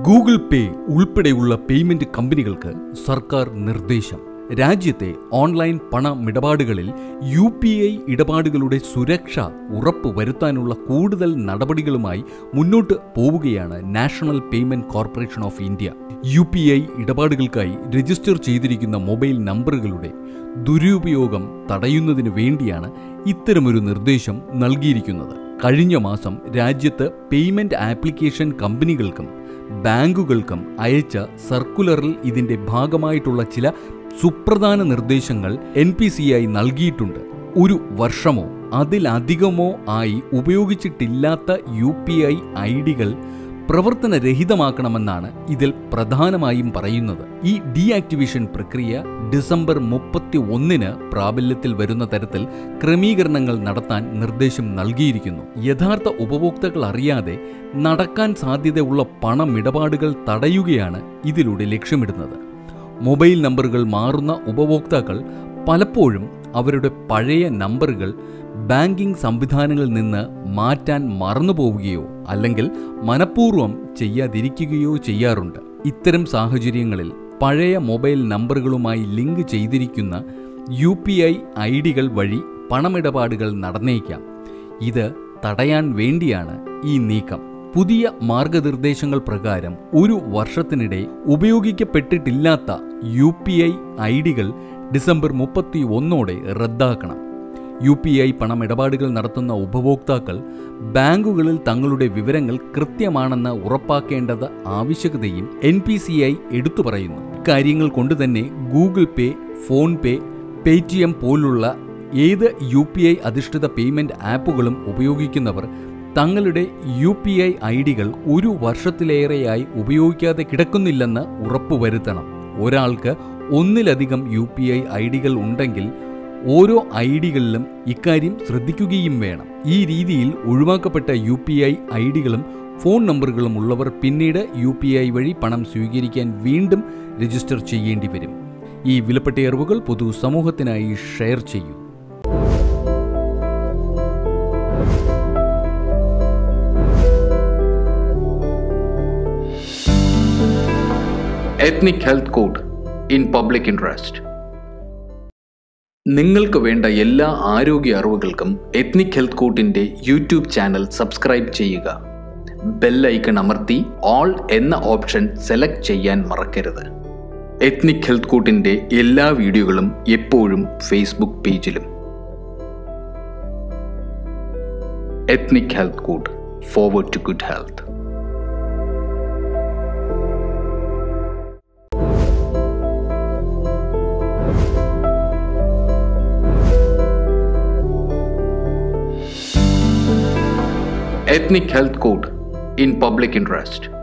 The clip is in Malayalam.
ഗൂഗിൾ പേ ഉൾപ്പെടെയുള്ള പേയ്മെന്റ് കമ്പനികൾക്ക് സർക്കാർ നിർദ്ദേശം രാജ്യത്തെ ഓൺലൈൻ പണമിടപാടുകളിൽ യു പി ഐ ഇടപാടുകളുടെ സുരക്ഷ ഉറപ്പുവരുത്താനുള്ള കൂടുതൽ നടപടികളുമായി മുന്നോട്ട് പോവുകയാണ് National Payment Corporation of India U P I ഇടപാടുകൾക്കായി രജിസ്റ്റർ ചെയ്തിരിക്കുന്ന മൊബൈൽ നമ്പറുകളുടെ ദുരുപയോഗം തടയുന്നതിന് വേണ്ടിയാണ് ഇത്തരമൊരു നിർദ്ദേശം നൽകിയിരിക്കുന്നത് കഴിഞ്ഞ മാസം രാജ്യത്ത് പേയ്മെന്റ് ആപ്ലിക്കേഷൻ കമ്പനികൾക്കും ബാങ്കുകൾക്കും അയച്ച സർക്കുലറിൽ ഇതിന്റെ ഭാഗമായിട്ടുള്ള ചില സുപ്രധാന നിർദ്ദേശങ്ങൾ എൻ പി സി ഐ നൽകിയിട്ടുണ്ട് ഒരു വർഷമോ അതിലധികമോ ആയി ഉപയോഗിച്ചിട്ടില്ലാത്ത യു പി ഐ ഐ ഡികൾ പ്രവർത്തനരഹിതമാക്കണമെന്നാണ് ഇതിൽ പ്രധാനമായും പറയുന്നത് ഈ ഡീആക്ടിവേഷൻ പ്രക്രിയ ഡിസംബർ മുപ്പത്തി ഒന്നിന് പ്രാബല്യത്തിൽ വരുന്ന തരത്തിൽ ക്രമീകരണങ്ങൾ നടത്താൻ നിർദ്ദേശം നൽകിയിരിക്കുന്നു യഥാർത്ഥ ഉപഭോക്താക്കൾ അറിയാതെ നടക്കാൻ സാധ്യതയുള്ള പണമിടപാടുകൾ തടയുകയാണ് ഇതിലൂടെ ലക്ഷ്യമിടുന്നത് മൊബൈൽ നമ്പറുകൾ മാറുന്ന ഉപഭോക്താക്കൾ പലപ്പോഴും അവരുടെ പഴയ നമ്പറുകൾ ബാങ്കിംഗ് സംവിധാനങ്ങളിൽ നിന്ന് മാറ്റാൻ മറന്നുപോവുകയോ അല്ലെങ്കിൽ മനഃപൂർവ്വം ചെയ്യാതിരിക്കുകയോ ചെയ്യാറുണ്ട് ഇത്തരം സാഹചര്യങ്ങളിൽ പഴയ മൊബൈൽ നമ്പറുകളുമായി ലിങ്ക് ചെയ്തിരിക്കുന്ന യു പി ഐ ഐ ഡികൾ വഴി പണമിടപാടുകൾ നടന്നേക്കാം ഇത് തടയാൻ വേണ്ടിയാണ് ഈ നീക്കം പുതിയ മാർഗനിർദ്ദേശങ്ങൾ പ്രകാരം ഒരു വർഷത്തിനിടെ ഉപയോഗിക്കപ്പെട്ടിട്ടില്ലാത്ത യു പി ഐ ഐ ഡികൾ ഡിസംബർ മുപ്പത്തി ഒന്നോടെ റദ്ദാക്കണം യു പി ഐ പണമിടപാടുകൾ നടത്തുന്ന ഉപഭോക്താക്കൾ ബാങ്കുകളിൽ തങ്ങളുടെ വിവരങ്ങൾ കൃത്യമാണെന്ന് ഉറപ്പാക്കേണ്ടത് ആവശ്യകതയും എൻ പി സി ഐ എടുത്തു പറയുന്നു കാര്യങ്ങൾ കൊണ്ടുതന്നെ Google Pay PhonePe Paytm പോലുള്ള ഏത് യു പി ഐ അധിഷ്ഠിത പേയ്മെന്റ് ആപ്പുകളും ഉപയോഗിക്കുന്നവർ തങ്ങളുടെ യു പി ഐ ഐ ഡികൾ ഒരു വർഷത്തിലേറെയായി ഉപയോഗിക്കാതെ കിടക്കുന്നില്ലെന്ന് ഉറപ്പുവരുത്തണം ഒരാൾക്ക് ഒന്നിലധികം യു പി ഐ ഐ ഡികൾ ഉണ്ടെങ്കിൽ ഓരോ ഐ ഡികളിലും ഇക്കാര്യം ശ്രദ്ധിക്കുകയും വേണം ഈ രീതിയിൽ ഒഴിവാക്കപ്പെട്ട യു പി ഐ ഐ ഡികളും ഫോൺ നമ്പറുകളും ഉള്ളവർ പിന്നീട് യു പി ഐ വഴി പണം സ്വീകരിക്കാൻ വീണ്ടും രജിസ്റ്റർ ചെയ്യേണ്ടി വരും ഈ വിലപ്പെട്ട അറിവുകൾ പൊതുസമൂഹത്തിനായി ഷെയർ ചെയ്യൂ Ethnic Health Code in public interest നിങ്ങൾക്ക് വേണ്ട എല്ലാ ആരോഗ്യ അറിവുകൾക്കും എത്നിക് ഹെൽത്ത് കോഡിന്റെ യൂട്യൂബ് ചാനൽ സബ്സ്ക്രൈബ് ചെയ്യുക ബെൽ ഐക്കൺ അമർത്തി ഓൾ എന്ന ഓപ്ഷൻ സെലക്ട് ചെയ്യാൻ മറക്കരുത് എത്നിക് ഹെൽത്ത് കോഡിന്റെ എല്ലാ വീഡിയോകളും എപ്പോഴും ഫേസ്ബുക്ക് പേജിലും Ethnic Health Code forward to good health ethnic health code in public interest